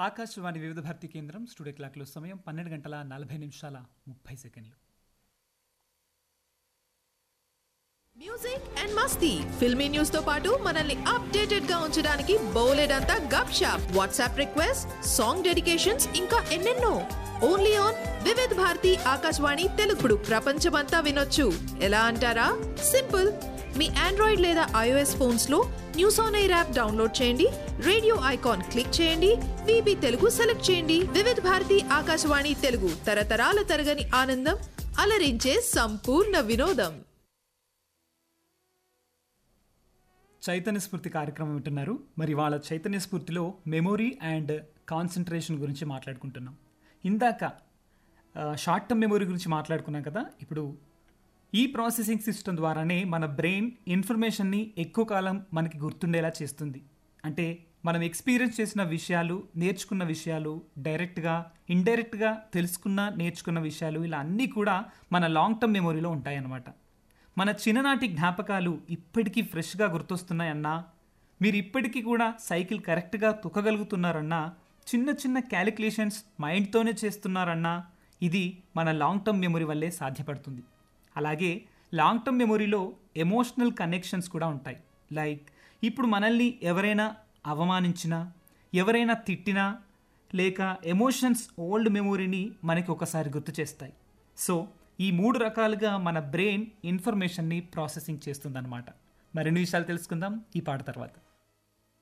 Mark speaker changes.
Speaker 1: ఆకాశవాణి వివిధ భారతి కేంద్రం స్టూడియో క్లాక్లో సమయం పన్నెండు గంటల నలభై నిమిషాల ముప్పై సెకండ్లు
Speaker 2: మ్యూజిక్ అండ్ మస్తీ ఫిల్మీ న్యూస్ తో పాటు మనల్ని అప్డేటెడ్ గా ఉంచడానికి బోలెడంతా gupshup WhatsApp request song dedications ఇంకా ఎన్నెన్నో ఓన్లీ ఆన్ వివిధ్ భారతి ఆకాశవాణి తెలుగుడు ప్రపంచమంతా వినొచ్చు ఎలా అంటారా సింపుల్ మీ ఆండ్రాయిడ్ లేదా ఐఓఎస్ ఫోన్స్ లో news on air app download చేయండి రేడియో ఐకాన్ క్లిక్ చేయండి విబి తెలుగు సెలెక్ట్ చేయండి వివిధ్ భారతి ఆకాశవాణి తెలుగు తరతరాల తరగని ఆనందం అలరించే సంపూర్ణ వినోదం
Speaker 1: చైతన్య స్ఫూర్తి కార్యక్రమం వింటున్నారు మరి వాళ్ళ చైతన్య స్ఫూర్తిలో మెమొరీ అండ్ కాన్సన్ట్రేషన్ గురించి మాట్లాడుకుంటున్నాం ఇందాక షార్ట్ టర్మ్ మెమొరీ గురించి మాట్లాడుకున్నాం కదా ఇప్పుడు ఈ ప్రాసెసింగ్ సిస్టమ్ ద్వారానే మన బ్రెయిన్ ఇన్ఫర్మేషన్ని ఎక్కువ కాలం మనకి గుర్తుండేలా చేస్తుంది అంటే మనం ఎక్స్పీరియన్స్ చేసిన విషయాలు నేర్చుకున్న విషయాలు డైరెక్ట్గా ఇండైరెక్ట్గా తెలుసుకున్న నేర్చుకున్న విషయాలు ఇలా అన్నీ కూడా మన లాంగ్ టర్మ్ మెమొరీలో ఉంటాయన్నమాట మన చిన్ననాటి జ్ఞాపకాలు ఇప్పటికీ ఫ్రెష్గా గుర్తొస్తున్నాయన్నా మీరు ఇప్పటికీ కూడా సైకిల్ కరెక్ట్గా తొక్కగలుగుతున్నారన్నా చిన్న చిన్న క్యాలిక్యులేషన్స్ మైండ్తోనే చేస్తున్నారన్నా ఇది మన లాంగ్ టర్మ్ మెమొరీ వల్లే సాధ్యపడుతుంది అలాగే లాంగ్ టర్మ్ మెమొరీలో ఎమోషనల్ కనెక్షన్స్ కూడా ఉంటాయి లైక్ ఇప్పుడు మనల్ని ఎవరైనా అవమానించినా ఎవరైనా తిట్టినా లేక ఎమోషన్స్ ఓల్డ్ మెమొరీని మనకి ఒకసారి గుర్తు చేస్తాయి సో ఈ మూడు రకాలుగా మన బ్రెయిన్ ఇన్ఫర్మేషన్ని ప్రాసెసింగ్ చేస్తుందన్నమాట మరిన్ని విషయాలు తెలుసుకుందాం ఈ పాట తర్వాత